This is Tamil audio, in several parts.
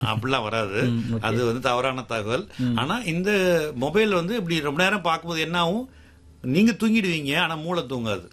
அப்படிலாம் வராது அது வந்து தவறான தகவல் ஆனா இந்த மொபைல் வந்து இப்படி ரொம்ப நேரம் பார்க்கும்போது என்ன ஆகும் நீங்க தூங்கிடுவீங்க ஆனா மூளை தூங்காது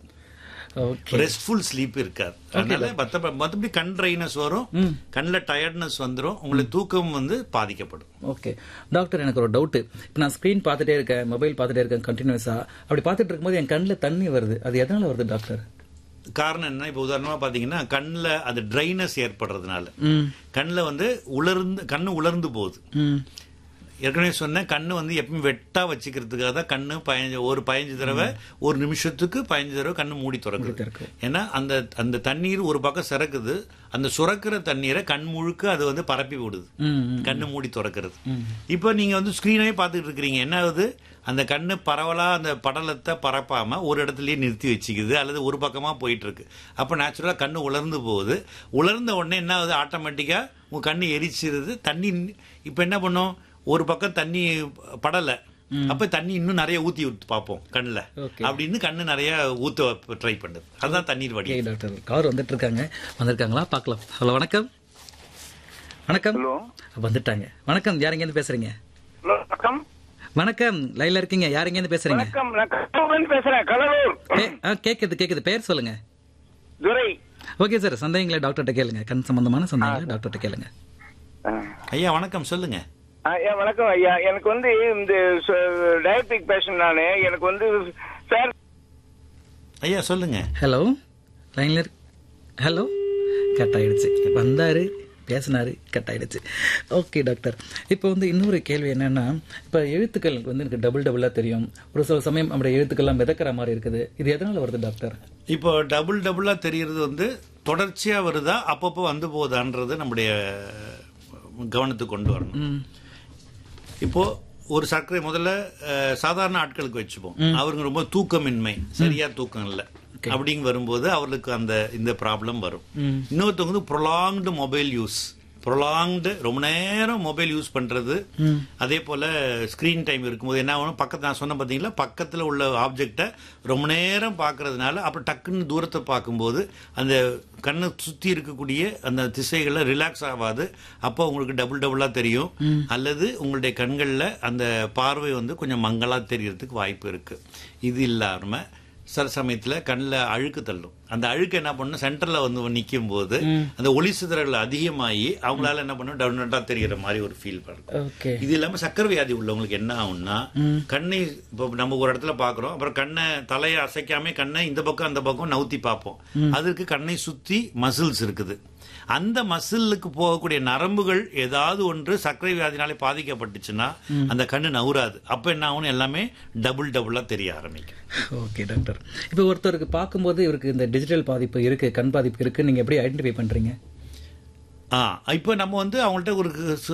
ஓகே ரெஸ்ட்ஃபுல் ஸ்லீப் இருக்காது அதனால மத்த மத்தபடி கண் ட்ரைனஸ் வரும் கண்ணில் டயர்ட்னஸ் வந்துரும் உங்களுக்கு தூக்கம் வந்து பாதிக்கப்படும் ஓகே டாக்டர் எனக்கு ஒரு டவுட் இப்போ நான் ஸ்க்ரீன் பார்த்துட்டே இருக்கேன் மொபைல் பார்த்துட்டே இருக்கேன் கண்டினியூஸா அப்படி பார்த்துட்டு இருக்கும்போது என் கண்ணில் தண்ணி வருது அது எதனால வருது டாக்டர் காரணம் என்ன இப்போ உதாரணமா பாத்தீங்கன்னா கண்ணில் அது ட்ரைனஸ் ஏற்படுறதுனால ம் கண்ணில் வந்து உலர்ந்து கண்ணு உலர்ந்து போகுது ம் ஏற்கனவே சொன்னேன் கண்ணு வந்து எப்பவும் வெட்டா வச்சுக்கிறதுக்காக தான் கண்ணு பதினஞ்சு ஒரு பதினஞ்சு தடவை ஒரு நிமிஷத்துக்கு பதினஞ்சு தடவை கண்ணு மூடி திறக்குது திறக்கும். ஏன்னா அந்த அந்த தண்ணீர் ஒரு பக்கம் சிறக்குது அந்த சுரக்கிற தண்ணீரை கண் முழுக்க அது வந்து பரப்பி விடுது ம் ம். கண்ணு மூடி திறக்கிறது இப்போ நீங்க வந்து ஸ்கிரீனே பார்த்துட்டு இருக்கிறீங்க என்ன ஆகுது அந்த கண்ணு பரவலா அந்த படலத்தை பரப்பாம ஒரு இடத்துலயே நிறுத்தி வச்சுக்குது அல்லது ஒரு பக்கமா போயிட்டு இருக்கு அப்ப நேச்சுரலா கண்ணு உலர்ந்து போகுது உலர்ந்த உடனே என்ன ஆகுது ஆட்டோமேட்டிக்கா உங்க கண்ணு எரிச்சிருது தண்ணி இப்ப என்ன பண்ணும் ஒரு பக்கம் தண்ணி படல அப்ப தண்ணி இன்னும் நிறைய ஊத்தி விட்டு பார்ப்போம் கண்ணுல Okay. அப்படின்னு கண்ணு நிறைய ஊத்த ட்ரை பண்ணுது அதுதான் தண்ணீர் வடி ஓகே டாக்டர் கார் வந்துட்டு இருக்காங்க வந்திருக்காங்களா பார்க்கலாம் ஹலோ வணக்கம் வணக்கம் ஹலோ வந்துட்டாங்க வணக்கம் யார் எங்கேருந்து பேசுறீங்க ஹலோ வணக்கம் வணக்கம் லைன்ல இருக்கீங்க யார் எங்கேருந்து பேசுறீங்க வணக்கம் நான் கடலூர்லேருந்து பேசுறேன் கடலூர் ஏ- ஆ, கேக்குது கேக்குது பேர் சொல்லுங்க துரை ஓகே சார் சந்தேகங்களை டாக்டர்கிட்ட கேளுங்க கண் சம்பந்தமான சந்தேகங்களை டாக்டர்கிட்ட கேளுங்க ஆ. ஐயா வணக்கம் சொல்லுங்க ஆ, ஐயா வணக்கம் ஐயா எனக்கு வந்து இந்த டயபெட்டிக் பேஷண்ட் நானு எனக்கு வந்து சார் ஐயா சொல்லுங்க ஹலோ லைன்ல ஹலோ கட் ஆயிடுச்சு வந்தாரு பேசினாரு கட் ஆயிடுச்சு ஓகே டாக்டர் இப்போ வந்து இன்னொரு கேள்வி என்னன்னா இப்போ எழுத்துக்கள் வந்து எனக்கு டபுள் டபுளாக தெரியும் ஒரு சில சமயம் நம்முடைய எழுத்துக்கள்லாம் மிதக்கிற மாதிரி இருக்குது இது எதனால வருது டாக்டர் இப்போ டபுள் டபுளா தெரியறது வந்து தொடர்ச்சியா வருதா அப்பப்போ வந்து போகுதான்றது நம்முடைய கவனத்துக்கு கொண்டு வரணும் ம் இப்போ ஒரு சர்க்கரை முதல்ல அஹ், சாதாரண ஆட்களுக்கு வச்சுப்போம் அவருக்கு ரொம்ப தூக்கமின்மை சரியா தூக்கம் இல்லை அப்படிங்க வரும்போது அவர்களுக்கு அந்த இந்த ப்ராப்ளம் வரும் ம். இன்னொருத்தவங்க வந்து ப்ரொலாங்டு மொபைல் யூஸ் ப்ரொலாங்டு ரொம்ப நேரம் மொபைல் யூஸ் பண்றது ம் அதே போல ஸ்கிரீன் டைம் இருக்கும்போது என்ன ஆகணும் பக்கத்து நான் சொன்ன பார்த்தீங்களா பக்கத்தில் உள்ள ஆப்ஜெக்டை ரொம்ப நேரம் பார்க்கறதுனால அப்புறம் டக்குன்னு தூரத்தை பார்க்கும்போது அந்த கண்ணை சுற்றி இருக்கக்கூடிய அந்த திசைகளில் ரிலாக்ஸ் ஆகாது அப்போ உங்களுக்கு டபுள் டபுளாக தெரியும் அல்லது உங்களுடைய கண்களில் அந்த பார்வை வந்து கொஞ்சம் மங்கலாக தெரியறதுக்கு வாய்ப்பு இருக்கு இது இல்லாமல் சில சமயத்தில் கண்ணில் அழுக்கு தள்ளும் அந்த அழுக்கு என்ன பண்ணும் சென்டரில் வந்து நிற்கும் போது அந்த ஒளி சிதறல் அதிகமாகி அவங்களால என்ன பண்ணும் டவுனட்டாக தெரிகிற மாதிரி ஒரு ஃபீல் பண்ணும் ஓகே இது இல்லாம சக்கரை வியாதி உள்ளவங்களுக்கு என்ன ஆகும்னா கண்ணை இப்போ நம்ம ஒரு இடத்துல பாக்குறோம் அப்புறம் கண்ணை தலையை அசைக்காம கண்ணை இந்த பக்கம் அந்த பக்கம் நவுத்தி பார்ப்போம் அதற்கு கண்ணை சுத்தி மசில்ஸ் இருக்குது அந்த மசிலுக்கு போகக்கூடிய நரம்புகள் ஏதாவது ஒன்று சர்க்கரை வியாதினாலே பாதிக்கப்பட்டுச்சுன்னா அந்த கண்ணு நவுறாது அப்ப என்ன ஆகும் எல்லாமே டபுள் டபுளா தெரிய ஆரம்பிக்கும் ஓகே டாக்டர் இப்போ ஒருத்தருக்கு பார்க்கும்போது இவருக்கு இந்த டிஜிட்டல் பாதிப்பு இருக்கு கண் பாதிப்பு இருக்கு நீங்க எப்படி ஐடென்டிஃபை பண்றீங்க ஆ இப்போ நம்ம வந்து அவங்கள்ட்ட ஒரு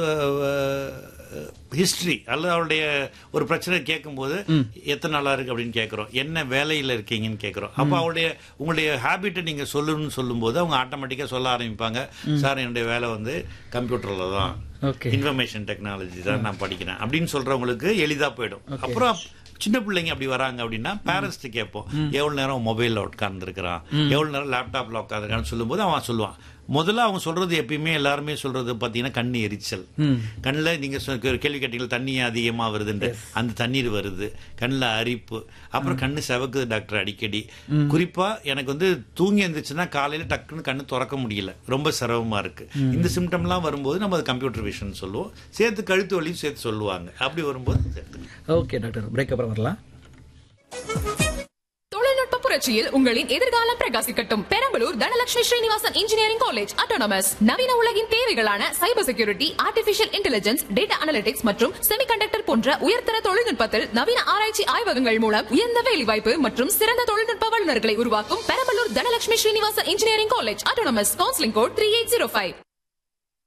ஹிஸ்டரி அல்லது அவருடைய ஒரு பிரச்சனை கேட்கும்போது எத்தனை நாளா இருக்கு அப்படின்னு கேட்குறோம் என்ன வேலையில் இருக்கீங்கன்னு கேட்குறோம் அப்போ அவருடைய உங்களுடைய ஹேபிட்டை நீங்கள் சொல்லணும்னு சொல்லும்போது அவங்க ஆட்டோமேட்டிக்காக சொல்ல ஆரம்பிப்பாங்க சார் என்னுடைய வேலை வந்து கம்ப்யூட்டரில் தான் ஓகே இன்ஃபர்மேஷன் டெக்னாலஜி தான் நான் படிக்கிறேன் அப்படின்னு சொல்றவங்களுக்கு எளிதா போயிடும் அப்புறம் சின்ன பிள்ளைங்க அப்படி வராங்க அப்படின்னா பேரண்ட்ஸ்ட்டு கேட்போம் எவ்வளவு நேரம் மொபைல்ல உட்கார்ந்து இருக்கிறான் எவ்வளவு நேரம் லேப்டாப்ல உட்காந்துருக்கான்னு சொல்லும்போது அவன் சொல்லுவான் முதல்ல அவங்க சொல்றது எப்பயுமே எல்லாருமே சொல்றது பாத்தீங்கன்னா கண்ணு எரிச்சல் ம் கண்ணில் நீங்க சொ- கே- கேள்வி கேட்டீங்க தண்ணி அதிகமா வருதுன்ற அந்த தண்ணீர் வருது கண்ணில் அரிப்பு அப்புறம் கண்ணு செவக்குது டாக்டர் அடிக்கடி குறிப்பா எனக்கு வந்து தூங்கி எழுந்துச்சுன்னா காலையில டக்குன்னு கண்ணு திறக்க முடியல ரொம்ப சிரமமா இருக்கு இந்த சிம்டம்லாம் வரும்போது நம்ம அது கம்ப்யூட்டர் விஷன் சொல்லுவோம் சேர்த்து கழுத்து வலியும் சேர்த்து சொல்லுவாங்க அப்படி வரும்போது சேர்த்துக்கலாம் ஓகே டாக்டர் பிரேக் அப்புறம் வரலாம் தொழில்நுட்ப புரட்சியில் உங்களின் எதிர்காலம் பிரகாசிக்கட்டும் Perambalur Dhanalakshmi Srinivasan engineering college autonomous நவீன உலகின் தேவைகளான cyber security artificial intelligence data analytics மற்றும் செமிகண்டக்டர் போன்ற உயர்தர தொழில்நுட்பத்தில் நவீன ஆராய்ச்சி ஆய்வகங்கள் மூலம் உயர்ந்த வேலைவாய்ப்பு மற்றும் சிறந்த தொழில்நுட்ப வல்லுநர்களை உருவாக்கும் Perambalur Dhanalakshmi Srinivasan engineering college autonomous counselling code three eight zero five